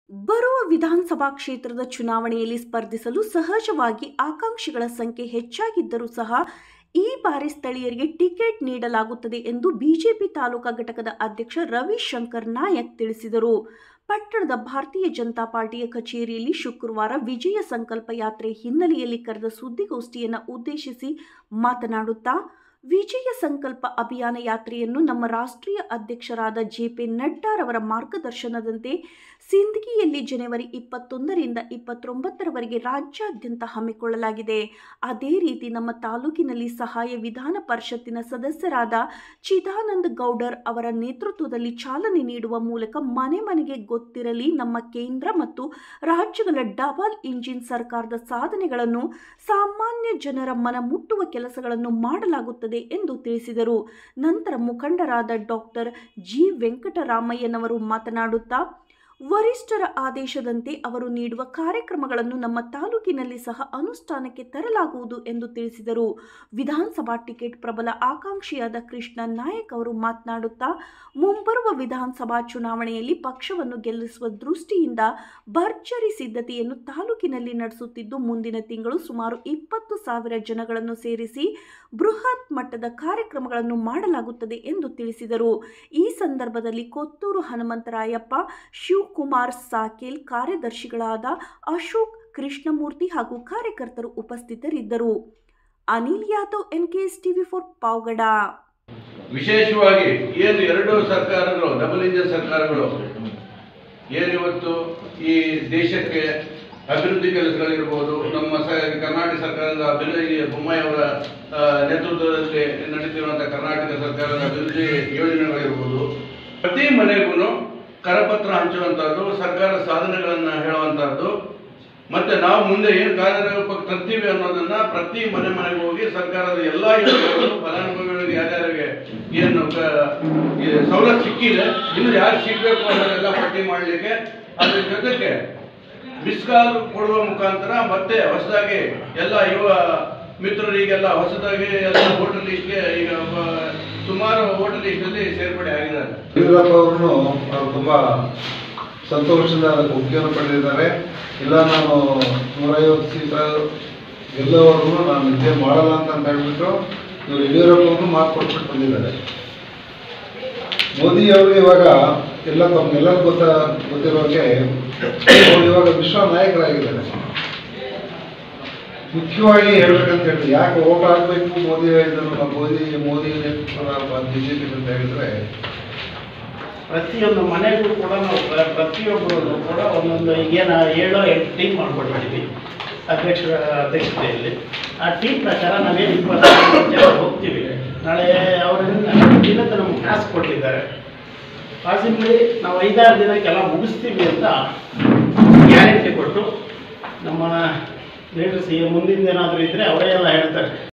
ಬರುವ ವಿಧಾನಸಭಾ ಕ್ಷೇತ್ರದ ಚುನಾವಣೆಯಲ್ಲಿ ಸ್ಪರ್ಧಿಸಲು ಸಹಜವಾಗಿ ಆಕಾಂಕ್ಷಿಗಳ ಸಂಖ್ಯೆ ಹೆಚ್ಚಾಗಿದ್ದರೂ ಸಹ ಈ ಬಾರಿ ಸ್ಥಳೀಯರಿಗೆ ಟಿಕೆಟ್ ನೀಡಲಾಗುತ್ತದೆ ಎಂದು ಬಿಜೆಪಿ ತಾಲೂಕಾ ಘಟಕದ ಅಧ್ಯಕ್ಷ ರವಿಶಂಕರ್ ನಾಯಕ್ ತಿಳಿಸಿದರು ಪಟ್ಟಣದ ಭಾರತೀಯ ಜನತಾ ಪಾರ್ಟಿಯ ಕಚೇರಿಯಲ್ಲಿ ಶುಕ್ರವಾರ ವಿಜಯ ಸಂಕಲ್ಪ ಯಾತ್ರೆ ಹಿನ್ನೆಲೆಯಲ್ಲಿ ಕರೆದ ಸುದ್ದಿಗೋಷ್ಠಿಯನ್ನು ಉದ್ದೇಶಿಸಿ ಮಾತನಾಡುತ್ತಾ ವಿಜಯ ಸಂಕಲ್ಪ ಅಭಿಯಾನ ಯಾತ್ರೆಯನ್ನು ನಮ್ಮ ರಾಷ್ಟ್ರೀಯ ಅಧ್ಯಕ್ಷರಾದ ಜೆ ಪಿ ನಡ್ಡಾರವರ ಮಾರ್ಗದರ್ಶನದಂತೆ ಸಿಂದಗಿಯಲ್ಲಿ ಜನವರಿ ಇಪ್ಪತ್ತೊಂದರಿಂದ ಇಪ್ಪತ್ತೊಂಬತ್ತರವರೆಗೆ ರಾಜ್ಯಾದ್ಯಂತ ಹಮ್ಮಿಕೊಳ್ಳಲಾಗಿದೆ ಅದೇ ರೀತಿ ನಮ್ಮ ತಾಲೂಕಿನಲ್ಲಿ ಸಹಾಯ ವಿಧಾನ ಪರಿಷತ್ತಿನ ಸದಸ್ಯರಾದ ಚಿದಾನಂದ ಗೌಡರ್ ಅವರ ನೇತೃತ್ವದಲ್ಲಿ ಚಾಲನೆ ನೀಡುವ ಮೂಲಕ ಮನೆ ಮನೆಗೆ ಗೊತ್ತಿರಲಿ ನಮ್ಮ ಕೇಂದ್ರ ಮತ್ತು ರಾಜ್ಯಗಳ ಡಬಲ್ ಇಂಜಿನ್ ಸರ್ಕಾರದ ಸಾಧನೆಗಳನ್ನು ಸಾಮಾನ್ಯ ಜನರ ಮನ ಮುಟ್ಟುವ ಕೆಲಸಗಳನ್ನು ಮಾಡಲಾಗುತ್ತದೆ ಎಂದು ತಿಳಿಸಿದರು ನಂತರ ಮುಖಂಡರಾದ ಡಾಕ್ಟರ್ ಜಿ ವೆಂಕಟರಾಮಯ್ಯನವರು ಮಾತನಾಡುತ್ತಾ ವರಿಷ್ಠರ ಆದೇಶದಂತೆ ಅವರು ನೀಡುವ ಕಾರ್ಯಕ್ರಮಗಳನ್ನು ನಮ್ಮ ತಾಲೂಕಿನಲ್ಲಿ ಸಹ ಅನುಷ್ಠಾನಕ್ಕೆ ತರಲಾಗುವುದು ಎಂದು ತಿಳಿಸಿದರು ವಿಧಾನಸಭಾ ಟಿಕೆಟ್ ಪ್ರಬಲ ಆಕಾಂಕ್ಷಿಯಾದ ಕೃಷ್ಣ ನಾಯಕ್ ಅವರು ಮಾತನಾಡುತ್ತಾ ಮುಂಬರುವ ವಿಧಾನಸಭಾ ಚುನಾವಣೆಯಲ್ಲಿ ಪಕ್ಷವನ್ನು ಗೆಲ್ಲಿಸುವ ದೃಷ್ಟಿಯಿಂದ ಭರ್ಜರಿ ಸಿದ್ಧತೆಯನ್ನು ತಾಲೂಕಿನಲ್ಲಿ ನಡೆಸುತ್ತಿದ್ದು ಮುಂದಿನ ತಿಂಗಳು ಸುಮಾರು ಇಪ್ಪತ್ತು ಸಾವಿರ ಜನಗಳನ್ನು ಸೇರಿಸಿ ಬೃಹತ್ ಮಟ್ಟದ ಕಾರ್ಯಕ್ರಮಗಳನ್ನು ಮಾಡಲಾಗುತ್ತದೆ ಎಂದು ತಿಳಿಸಿದರು ಈ ಸಂದರ್ಭದಲ್ಲಿ ಕೊತ್ತೂರು ಹನುಮಂತರಾಯಪ್ಪ ಶಿವಕುಮಾರ್ ಸಾಕೇಲ್ ಕಾರ್ಯದರ್ಶಿಗಳಾದ ಅಶೋಕ್ ಕೃಷ್ಣಮೂರ್ತಿ ಹಾಗೂ ಕಾರ್ಯಕರ್ತರು ಉಪಸ್ಥಿತರಿದ್ದರು Anil Yadav NKS TV four Pavagada ವಿಶೇಷವಾಗಿ ಏನು ಎರಡು ಸರ್ಕಾರಗಳು ಡಬಲ್ ಇಂಜಿನ್ ಸರ್ಕಾರಗಳು ಏನಿವತ್ತು ಈ ದೇಶಕ್ಕೆ ಅಭಿವೃದ್ಧಿ ಕೆಲಸಗಳಿರ್ಬೋದು ನಮ್ಮ ಸ ಕರ್ನಾಟಕ ಸರ್ಕಾರದ ಅಭಿವೃದ್ಧಿ ಬೊಮ್ಮಾಯಿ ಅವರ ಆ, ನೇತೃತ್ವದಲ್ಲಿ ನಡೀತಿರುವಂಥ ಕರ್ನಾಟಕ ಸರ್ಕಾರದ ಅಭಿವೃದ್ಧಿ ಯೋಜನೆಗಳಿರ್ಬೋದು ಪ್ರತಿ ಮನೆಗೂ ಕರಪತ್ರ ಹಂಚುವಂಥದ್ದು ಸರ್ಕಾರ ಸಾಧನೆಗಳನ್ನು ಹೇಳುವಂಥದ್ದು ಮತ್ತೆ ನಾವು ಮುಂದೆ ಏನು ಕಾರ್ಯರೂಪಕ್ಕೆ ತರ್ತೀವಿ ಅನ್ನೋದನ್ನ ಪ್ರತಿ ಮನೆ ಮನೆಗೆ ಹೋಗಿ ಸರ್ಕಾರದ ಎಲ್ಲ ಯೋಜನೆಗಳು ಫಲಾನುಭವಿಗಳಿಗೆ ಯಾರ್ಯಾರಿಗೆ ಏನು ಕ- ಈ ಸವಲತ್ತು ಸಿಕ್ಕಿದೆ ಇನ್ನು ಯಾರು ಸಿಗಬೇಕು ಅನ್ನೋದೆಲ್ಲ ಪಟ್ಟಿ ಮಾಡಲಿಕ್ಕೆ ಅದ್ರ ಜೊತೆಗೆ ಮಿಸ್ ಕಾಲ್ ಕೊಡುವ ಮುಖಾಂತರ ಮತ್ತೆ ಹೊಸದಾಗಿ ಎಲ್ಲ ಯುವ ಮಿತ್ರರಿಗೆಲ್ಲ ಹೊಸದಾಗಿ ಎಲ್ಲ ವೋಟರ್ ಲಿಸ್ಟ್ಗೆ ಈಗ ಒಬ್ಬ- ಸುಮಾರು ವೋಟರ್ ಲಿಸ್ಟಲ್ಲಿ ಸೇರ್ಪಡೆ ಆಗಿದ್ದಾರೆ ಯಡಿಯೂರಪ್ಪ ಅವರನ್ನು ಅವ್ರು ತುಂಬಾ ಸಂತೋಷದ ಒಪ್ಪಿಗೆಯನ್ನು ಪಡೆದಿದ್ದಾರೆ ಇಲ್ಲ ನಾನು ನೂರೈವತ್ತು ಸೀಟ ಗೆಲ್ಲೋವರೆಗೂ ನಾನು ನಿದ್ದೆ ಮಾಡಲ್ಲ ಅಂತ ಅಂತ ಹೇಳ್ಬಿಟ್ಟು ಇವರು ಯಡಿಯೂರಪ್ಪವನ್ನು ಮಾತು ಕೊಟ್ಬಿಟ್ಟು ಬಂದಿದ್ದಾರೆ ಮೋದಿ ಅವರು ಇವಾಗ ಎಲ್ಲ ತಮ್ಗೆಲ್ಲರಿಗೂ ಗೊತ್ತ ಗೊತ್ತಿರೋಗೆ ಅವರು ಇವಾಗ ವಿಶ್ವ ನಾಯಕರಾಗಿದ್ದಾರೆ ಮುಖ್ಯವಾಗಿ ಹೇಳ್ಬೇಕಂತ ಹೇಳಿದ್ರೆ ಯಾಕೆ ಓಟ್ ಹಾಕಬೇಕು ಮೋದಿ ಇದನ್ನು ನಾವು ಮೋದಿ ಮೋದಿ ನೇತೃತ್ವದ ಬಿಜೆಪಿ ಅಂತ ಹೇಳಿದ್ರೆ ಪ್ರತಿಯೊಂದು ಮನೆಗೂ ಕೂಡ ನಾವು ಪ್ರ- ಪ್ರತಿಯೊಬ್ಬರು ಕೂಡ ಒಂದೊಂದು ಈಗೇನು ಏಳು ಎಂಟು ಟೀಮ್ ಮಾಡ್ಕೊಂಡಿದ್ದೀವಿ ಅಧ್ಯಕ್ಷರ ಅಧ್ಯಕ್ಷತೆಯಲ್ಲಿ ಆ ಟೀಮ್ ಪ್ರಕಾರ ನಾವೇನು ಇಪ್ಪತ್ತು ಜನ ಹೋಗ್ತೀವಿ ನಾಳೆ ಅವರಿಂದ ದಿನದ ನಮ್ಗೆ ಟಾಸ್ಕ್ ಕೊಟ್ಟಿದ್ದಾರೆ ಪಾಸಿಬ್ಲಿ ನಾವು ಐದಾರು ದಿನಕ್ಕೆಲ್ಲ ಮುಗಿಸ್ತೀವಿ ಅಂತ ಗ್ಯಾರಂಟಿ ಕೊಟ್ಟು ನಮ್ಮ ಲೀಡರ್ಸ್ ಈಗ ಮುಂದಿನ ಏನಾದರೂ ಇದ್ದರೆ ಅವರೇ ಎಲ್ಲ ಹೇಳ್ತಾರೆ